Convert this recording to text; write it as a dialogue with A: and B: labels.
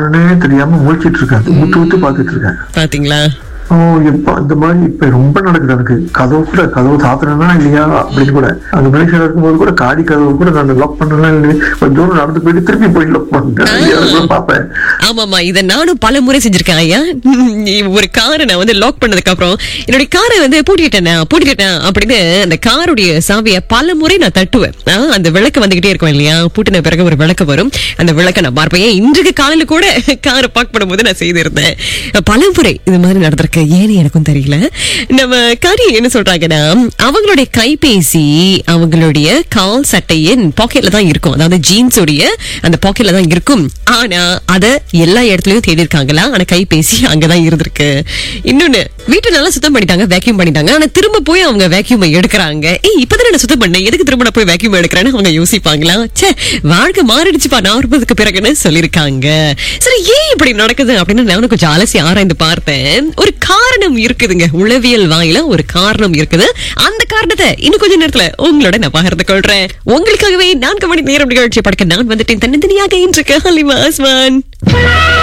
A: உடனே தெரியாம முழிச்சிட்டு இருக்கேன் ஊத்து ஊத்து பாத்துட்டு இருக்கேன்
B: பாத்தீங்களா
A: ஓ இப்ப அந்த மாதிரி இப்ப ரொம்ப நடக்குது எனக்கு கதவு கூட கதவு சாத்துறேனா இல்லையா அப்படின்னு கூட அங்க மலேசியால இருக்கும்போது கூட காடி கதவு கூட நான் லாக் பண்ணலாம் இல்லையா கொஞ்சம் தூரம் நடந்து போயிட்டு திருப்பி போய் லாக் பண்ணிட்டேன் கூட பாப்பேன்
B: ஆமாமா இத நானும் பல முறை செஞ்சிருக்கேன் ஐயா நீ ஒரு காரை நான் வந்து லாக் பண்ணதுக்கு அப்புறம் என்னுடைய காரை வந்து பூட்டிட்டேன் பூட்டிட்டேன் அப்படின்னு அந்த காருடைய சாவியை பல முறை நான் தட்டுவேன் ஆ, அந்த விளக்கு வந்துகிட்டே இருக்கும் இல்லையா பூட்டின பிறகு ஒரு விளக்கு வரும் அந்த விளக்க நான் பார்ப்பேன் ஏன் இன்றைக்கு காலையில கூட காரை பார்க் பண்ணும்போது நான் செய்திருந்தேன் பல முறை இது மாதிரி நடந்திருக்கு ஏன்னு எனக்கும் தெரியல நம்ம கரி என்ன சொல்றாங்கன்னா அவங்களுடைய கைபேசி அவங்களுடைய கால் சட்டையின் பாக்கெட்ல தான் இருக்கும் அதாவது ஜீன்ஸுடைய அந்த பாக்கெட்ல தான் இருக்கும் ஆனா அத எல்லா இடத்துலயும் தேடி இருக்காங்களா ஆனா கைபேசி அங்கதான் இருந்திருக்கு இன்னொன்னு வீட்டை நல்லா சுத்தம் பண்ணிட்டாங்க வேக்யூம் பண்ணிட்டாங்க ஆனா திரும்ப போய் அவங்க வேக்யூம் எடுக்கிறாங்க ஏய் இப்பதான் நான் சுத்தம் பண்ணேன் எதுக்கு திரும்ப நான் போய் வேக்யூம் எடுக்கிறேன்னு அவங்க யோசிப்பாங்களா ச்சே வாழ்க்கை மாறிடுச்சுப்பா நாற்பதுக்கு பிறகுன்னு சொல்லியிருக்காங்க சரி ஏன் இப்படி நடக்குது அப்படின்னு நானும் கொஞ்சம் அலசி ஆராய்ந்து பார்த்தேன் ஒரு காரணம் இருக்குதுங்க உளவியல் வாயில ஒரு காரணம் இருக்குது அந்த காரணத்தை இன்னும் கொஞ்ச நேரத்துல உங்களோட நான் பகிர்ந்து கொள்றேன் உங்களுக்காகவே நான்கு மணி நேரம் நிகழ்ச்சி படக்க நான் வந்துட்டேன் தன்னந்தனியாக இன்று ஹலிமா ஆஸ்மான்